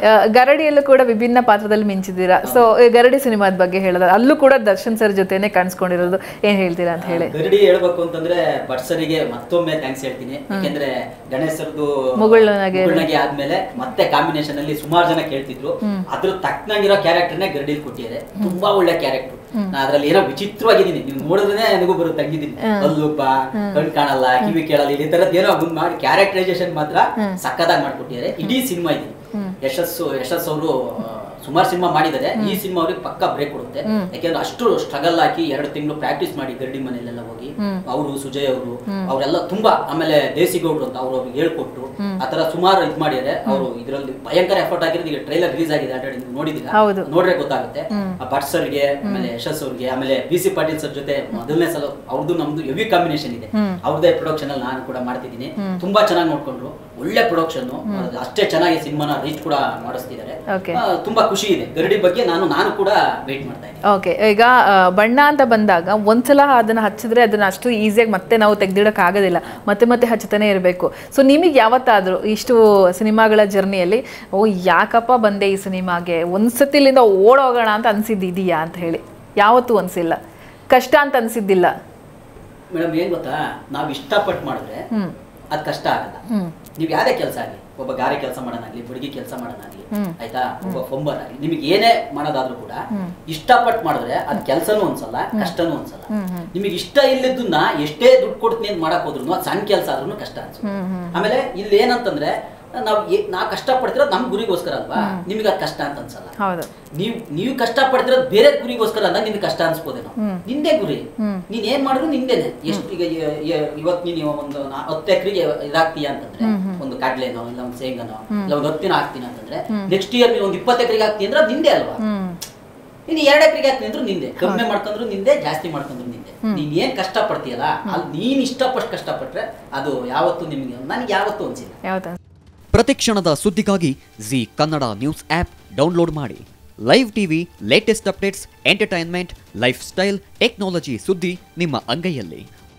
ಆ, ಗರಡಿಯಲ್ಲೂ ಕೂಡ ವಿಭಿನ್ನ ಪಾತ್ರದಲ್ಲಿ ಮಿಂಚಿದ್ದೀರಾ ಸೊ ಗರಡಿ ಸಿನಿಮಾದ ಬಗ್ಗೆ ಹೇಳೋದು ಅಲ್ಲೂ ಕೂಡ ದರ್ಶನ್ ಸರ್ ಜೊತೆನೆ ಕಾಣಿಸ್ಕೊಂಡಿರೋದು ಏನ್ ಹೇಳ್ತೀರಾ ಅಂತ ಹೇಳಿ ಗರಡಿ ಹೇಳ್ಬೇಕು ಅಂತಂದ್ರೆ ಬಟ್ಸರಿಗೆ ಮತ್ತೊಮ್ಮೆ ಥ್ಯಾಂಕ್ಸ್ ಹೇಳ್ತೀನಿ ಯಾಕೆಂದ್ರೆ ಗಣೇಶ್ ಸರ್ದು ಮುಗುಳ್ನಗೆ. ಮುಗುಳ್ನಗೆ ಆದ್ಮೇಲೆ ಮತ್ತೆ ಕಾಂಬಿನೇಷನ್ ಅಲ್ಲಿ ಸುಮಾರು ಜನ ಕೇಳ್ತಿದ್ರು ಅದ್ರ ತಕ್ಕನಂಗಿರೋ ಕ್ಯಾರೆಕ್ಟರ್ನೇ ಗರಡಿ ಕೊಟ್ಟಿದ್ದಾರೆ ತುಂಬಾ ಒಳ್ಳೆ ಕ್ಯಾರೆಕ್ಟರ್ ನಾ ಅದ್ರಲ್ಲಿ ಏನೋ ವಿಚಿತ್ರವಾಗಿದ್ದೀನಿ ನೀವು ನೋಡಿದ್ರೆ ನನಗೂ ಬರುತ್ತೆ ತಂಗಿದ್ದೀನಿ ಅಲ್ಲುಬ್ಬ ಕಣ್ ಕಾಣಲ್ಲ ಕಿವಿ ಕೇಳಲ್ಲ ಈ ತರದ್ ಏನೋ ಒಂದ್ ಮಾಡಿ ಕ್ಯಾರೆಕ್ಟರೈಸೇಷನ್ ಮಾತ್ರ ಸಕ್ಕದಾಗಿ ಮಾಡ್ಕೊಟ್ಟಿದ್ದಾರೆ ಇಡೀ ಸಿನಿಮಾ ಇದೆ ಯಶಸ್ಸು ಯಶಸ್ ಅವರು ಸುಮಾರು ಸಿನಿಮಾ ಮಾಡಿದ್ದಾರೆ ಈ ಸಿನಿಮಾ ಅವ್ರಿಗೆ ಪಕ್ಕ ಬ್ರೇಕ್ ಕೊಡುತ್ತೆ ಯಾಕೆಂದ್ರೆ ಅಷ್ಟು ಸ್ಟ್ರಗಲ್ ಹಾಕಿ ಎರಡು ತಿಂಗಳು ಪ್ರಾಕ್ಟೀಸ್ ಮಾಡಿ ಗರಡಿ ಮನೆಯಲ್ಲೆಲ್ಲ ಹೋಗಿ ಅವರು ಸುಜಯ್ ಅವರು ಅವರೆಲ್ಲ ತುಂಬಾ ಆಮೇಲೆ ದೇಸಿಗೌಡ್ರು ಅಂತ ಅವ್ರು ಅವ್ರಿಗೆ ಹೇಳ್ಕೊಟ್ಟು ಆತರ ಸುಮಾರು ಇದ್ ಮಾಡಿದ್ದಾರೆ ಅವರು ಇದರಲ್ಲಿ ಭಯಂಕರ ಎಫರ್ಟ್ ಆಗಿರೋದು ಈಗ ಟ್ರೈಲರ್ ರಿಲೀಸ್ ಆಗಿದೆ ಆಲ್ರೆಡಿ ನೀವು ನೋಡಿದ್ದೀರಾ ಹೌದು. ನೋಡ್ರೆ ಗೊತ್ತಾಗುತ್ತೆ ಆ ಭಟ್ ಸರ್ಗೆ ಆಮೇಲೆ ಯಶಸ್ ಅವ್ರಿಗೆ ಆಮೇಲೆ ಬಿ ಸಿ ಪಾಟೀಲ್ ಸರ್ ಜೊತೆ ಮೊದಲನೇ ಸಲ ಅವ್ರದ್ದು ನಮ್ದು ಹೆವಿ ಕಾಂಬಿನೇಷನ್ ಇದೆ ಅವ್ರದೇ ಪ್ರೊಡಕ್ಷನ್ ಅಲ್ಲಿ ನಾನು ಕೂಡ ಮಾಡ್ತಿದ್ದೀನಿ ತುಂಬಾ ಚೆನ್ನಾಗಿ ನೋಡ್ಕೊಂಡ್ರು ಒಳ್ಳೆ ಪ್ರೊಡಕ್ಷನ್ ಅಷ್ಟೇ ಚೆನ್ನಾಗಿ ಸಿನಿಮಾನ ರೀಚ್ ಕೂಡ ಮಾಡಿಸ್ತಿದ್ದಾರೆ Okay. ಆ, ತುಂಬಾ ಖುಷಿ ಇದೆ ಗರಡಿ ಬಗ್ಗೆ ನಾನು ನಾನು ಕೂಡ ವೇಟ್ ಮಾಡ್ತಾ ಇದ್ದೀನಿ ಓಕೆ ಈಗ ಆ, ಬಣ್ಣ ಅಂತ ಬಂದಾಗ ಒಂದ್ಸಲ ಅದನ್ನ ಹಚ್ಚಿದ್ರೆ ಅದನ್ನ ಅಷ್ಟು ಈಸಿಯಾಗಿ ಮತ್ತೆ ನಾವು ತೆಗ್ದಿಡಕ್ ಆಗೋದಿಲ್ಲ ಮತ್ತೆ ಮತ್ತೆ ಹಚ್ಚತಾನೆ ಇರಬೇಕು ಸೊ ನಿಮಗೆ ಯಾವತ್ತಾದ್ರೂ ಇಷ್ಟು ಸಿನಿಮಾಗಳ ಜರ್ನಿಯಲ್ಲಿ ಓ ಯಾಕಪ್ಪ ಬಂದೆ ಈ ಸಿನಿಮಾಗೆ ಒಂದ್ಸತಿ ಇಲ್ಲಿಂದ ಓಡೋಗೋಣ ಅಂತ ಅನ್ಸಿದ್ದು ಇದೆಯಾ ಅಂತ ಹೇಳಿ ಯಾವತ್ತೂ ಅನ್ಸಿಲ್ಲ ಕಷ್ಟ ಅಂತ ಅನ್ಸಿದ್ದಿಲ್ಲ ಮೇಡಮ್ ಏನ್ ಗೊತ್ತಾ ನಾವ್ ಇಷ್ಟಪಟ್ಟು ಮಾಡಿದ್ರೆ ಅದ್ ಕಷ್ಟ ಆಗಲ್ಲ ನೀವ್ ಯಾವ್ದೇ ಕೆಲಸ ಆಗಲಿ ಒಬ್ಬ ಗಾರೆ ಕೆಲಸ ಮಾಡೋಣಾಗ್ಲಿ ಬುಡಗಿ ಕೆಲಸ ಮಾಡೋಣಾಗ್ಲಿ ಆಯ್ತಾ ಒಬ್ಬ ಫೊಂಬರ್ ಆಗಲಿ ನಿಮಗೆ ಏನೇ ಮಾಡೋದಾದ್ರೂ ಕೂಡ ಇಷ್ಟಪಟ್ಟು ಮಾಡಿದ್ರೆ ಅದ್ ಕೆಲ್ಸನೂ ಅನ್ಸಲ್ಲ ಕಷ್ಟನೂ ಅನ್ಸಲ್ಲ ನಿಮಗೆ ಇಷ್ಟ ಇಲ್ಲದನ್ನ ಎಷ್ಟೇ ದುಡ್ಡು ಕೊಡ್ತೀನಿ ಅಂತ ಮಾಡಕ್ ಹೋದ್ರು ಅದ್ ಸಣ್ಣ ಕೆಲಸ ಆದ್ರೂ ಕಷ್ಟ ಅನ್ಸುತ್ತೆ ಆಮೇಲೆ ಇಲ್ಲಿ ಏನಂತಂದ್ರೆ ನಾವ್ ಏ- ನಾ ಕಷ್ಟ ಪಡ್ತಿರೋದು ನಮ್ ಗುರಿಗೋಸ್ಕರ ಅಲ್ವಾ ನಿಮಗೆ ಅದ್ ಕಷ್ಟ ಅಂತ ಅನ್ಸಲ್ಲ ಹೌದು ನೀವು ನೀವು ಕಷ್ಟ ಪಡ್ತಿರೋದು ಬೇರೆ ಗುರಿಗೋಸ್ಕರ ಅಂದಾಗ ನಿನ್ಗೆ ಕಷ್ಟ ಅನ್ಸ್ಬೋದೇನೋ ನಿಂದೇ ಗುರಿ ನೀನ್ ಏನ್ ಮಾಡಿದ್ರು ನಿಂದೇನೆ ಎಷ್ಟು ಈಗ ಯ- ಯ- ಇವತ್ತು ನೀನು ಒಂದು ನಾ- ಹತ್ತು ಎಕರೆಗೆ ಇದಾಗ್ತೀಯ ಅಂತಂದ್ರೆ ಒಂದು ಕಡ್ಲೆನೋ ಇಲ್ಲ ಒಂದು ಶೇಂಗನೋ ಇಲ್ಲ ಒಂದು ಹತ್ತಿನ ಹಾಕ್ತೀನಿ ಅಂತಂದ್ರೆ ನೆಕ್ಸ್ಟ್ ಇಯರ್ ನೀವು ಒಂದು ಇಪ್ಪತ್ತು ಎಕರೆಗೆ ಹಾಕ್ತೀನಿ ಅಂದ್ರೆ ಅದು ನಿಂದೆ ಅಲ್ವಾ ಹ್ಮ್ ನೀನು ಎರಡು ಎಕರೆಗೆ ಹಾಕ್ತೀನಿ ಅಂದ್ರೂ ನಿಂದೆ ಕಡಿಮೆ ಮಾಡ್ಕೊಂಡ್ರು ನಿಂದೆ ಜಾಸ್ತಿ ಮಾಡ್ಕೊಂಡ್ರು ನಿಂದೆ ನೀನ್ ಏನ್ ಕಷ್ಟ ಪಡ್ತೀಯಲ್ಲ ಅಲ್ಲಿ ನೀನ್ ಇಷ್ಟಪಟ್ಟು ಕಷ್ಟಪಟ್ರೆ ಅದು ಯಾವತ್ತೂ ನಿಮ್ಗೆ ನನಗೆ ಯಾವತ್ತೂ ಅನ್ಸಿಲ್ಲ ಯಾವತ್ತ ಪ್ರತಿಕ್ಷಣದ ಸುದ್ದಿಗಾಗಿ Zee Kannada news app download ಮಾಡಿ live TV latest updates entertainment lifestyle technology ಸುದ್ದಿ ನಿಮ್ಮ ಅಂಗೈಯಲ್ಲಿ